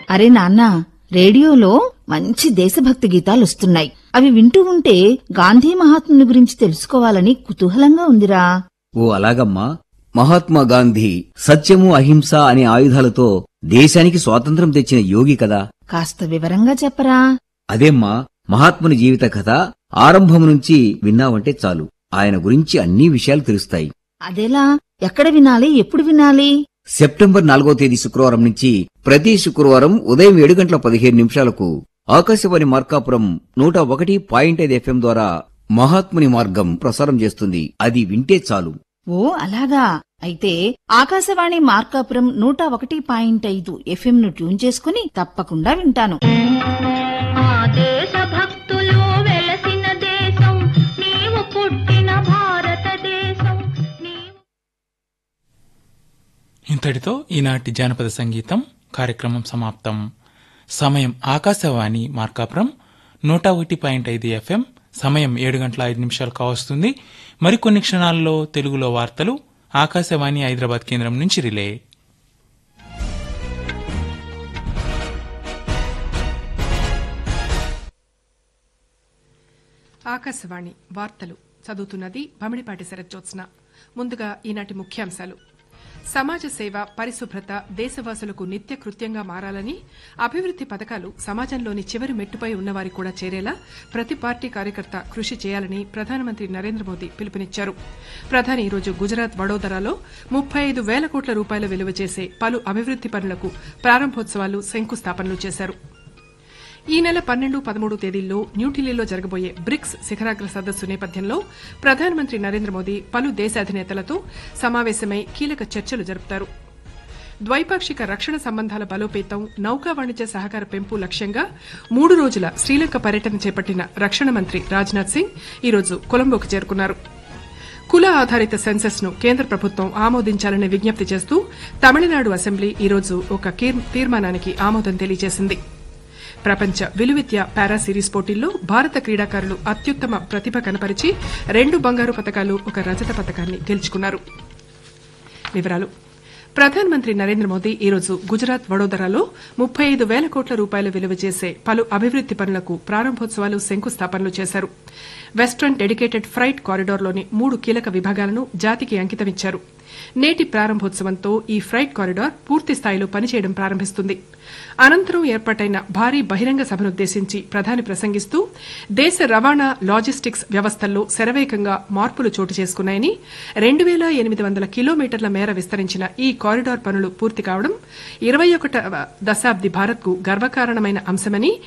అరే నాన్న రేడియోలో మంచి దేశభక్తి గీతాలు వస్తున్నాయి అవి వింటూ ఉంటే గాంధీ మహాత్ముని గురించి తెలుసుకోవాలని కుతూహలంగా ఉందిరా ఓ అలాగమ్మా మహాత్మా గాంధీ సత్యము అహింస అనే ఆయుధాలతో దేశానికి స్వాతంత్రం తెచ్చిన యోగి కదా కాస్త వివరంగా చెప్పరా అదేమ్మా మహాత్ముని జీవిత కథ ఆరంభం నుంచి విన్నావంటే చాలు ఆయన గురించి అన్ని విషయాలు తెలుస్తాయి అదెలా ఎక్కడ వినాలి ఎప్పుడు వినాలి సెప్టెంబర్ నాలుగో తేదీ శుక్రవారం నుంచి ప్రతి శుక్రవారం ఉదయం ఏడు గంటల పదిహేను నిమిషాలకు ఆకాశవాణి మార్కాపురం నూట ఒకటి పాయింట్ ఐదు ఎఫ్ఎం ద్వారా మహాత్ముని మార్గం ప్రసారం చేస్తుంది అది వింటే చాలు ఓ అలాగా అయితే ఆకాశవాణి మార్కాపురం నూట ఒకటి పాయింట్ ఐదు ఎఫ్ఎం ను ట్యూన్ చేసుకుని తప్పకుండా వింటాను ఆ దేశ భక్తులు వెలసిన దేశం నీవు పుట్టిన భారతదేశం నీవు ఇంతటితో ఈనాటి జానపద సంగీతం కార్యక్రమం సమాప్తం సమయం ఆకాశవాణి మార్కాపురం నూట ఒకటి పాయింట్ ఐదు ఎఫ్ఎం సమయం ఏడు గంటల ఐదు నిమిషాలు కావస్తుంది మరికొన్ని క్షణాల్లో తెలుగులో వార్తలు ఆకాశవాణి హైదరాబాద్ కేంద్రం నుంచి రిలే ఆకాశవాణి వార్తలు చదువుతున్నది బమిడిపాటి శరజ్జోత్స్న ముందుగా ఈనాటి ముఖ్యాంశాలు సమాజ సేవ పరిశుభ్రత దేశవాసులకు నిత్య కృత్యంగా మారాలని అభివృద్ది పథకాలు సమాజంలోని చివరి మెట్టుపై ఉన్నవారి కూడా చేరేలా ప్రతి పార్టీ కార్యకర్త కృషి చేయాలని ప్రధానమంత్రి నరేంద్ర మోదీ పిలుపునిచ్చారు ప్రధాని ఈరోజు గుజరాత్ వడోదరాలో ముప్పై ఐదు వేల కోట్ల రూపాయల విలువ చేసే పలు అభివృద్ది పనులకు ప్రారంభోత్సవాలు శంకుస్థాపనలు చేశారు ఈ నెల పన్నెండు పదమూడు తేదీల్లో న్యూఢిల్లీలో జరగబోయే బ్రిక్స్ శిఖరాగ్ర సదస్సు నేపథ్యంలో ప్రధానమంత్రి నరేంద్ర మోదీ పలు దేశాధినేతలతో సమావేశమై కీలక చర్చలు జరుపుతారు ద్వైపాక్షిక రక్షణ సంబంధాల బలోపేతం నౌకా వాణిజ్య సహకార పెంపు లక్ష్యంగా మూడు రోజుల శ్రీలంక పర్యటన చేపట్టిన రక్షణ మంత్రి రాజ్నాథ్ సింగ్ ఈరోజు కొలంబోకు చేరుకున్నారు కుల ఆధారిత సెన్సెస్ ను కేంద్ర ప్రభుత్వం ఆమోదించాలని విజ్ఞప్తి చేస్తూ తమిళనాడు అసెంబ్లీ ఈరోజు ఒక కీర్- తీర్మానానికి ఆమోదం తెలియజేసింది ప్రపంచ విలువిద్య పారా సిరీస్ పోటీల్లో భారత క్రీడాకారులు అత్యుత్తమ ప్రతిభ కనపరిచి రెండు బంగారు పతకాలు ఒక రజత పతకాన్ని గెలుచుకున్నారు వివరాలు ప్రధానమంత్రి నరేంద్ర మోదీ ఈరోజు గుజరాత్ వడోదరాలో ముప్పై ఐదు వేల కోట్ల రూపాయల విలువ చేసే పలు అభివృద్ది పనులకు ప్రారంభోత్సవాలు శంకుస్థాపనలు చేశారు వెస్టర్న్ డెడికేటెడ్ ఫ్రైట్ కారిడార్లోని మూడు కీలక విభాగాలను జాతికి అంకితమిచ్చారు నేటి ప్రారంభోత్సవంతో ఈ ఫ్రైట్ కారిడార్ పూర్తి స్థాయిలో పనిచేయడం ప్రారంభిస్తుంది అనంతరం ఏర్పాటైన భారీ బహిరంగ సభనుద్దేశించి ప్రధాని ప్రసంగిస్తూ దేశ రవాణా లాజిస్టిక్స్ వ్యవస్థల్లో శరవేగంగా మార్పులు చోటు చేసుకున్నాయని రెండు వేల ఎనిమిది వందల కిలోమీటర్ల మేర విస్తరించిన ఈ కారిడార్ పనులు పూర్తి కావడం ఇరవై ఒకటవ దశాబ్ది భారత్కు గర్వకారణమైన అంశమని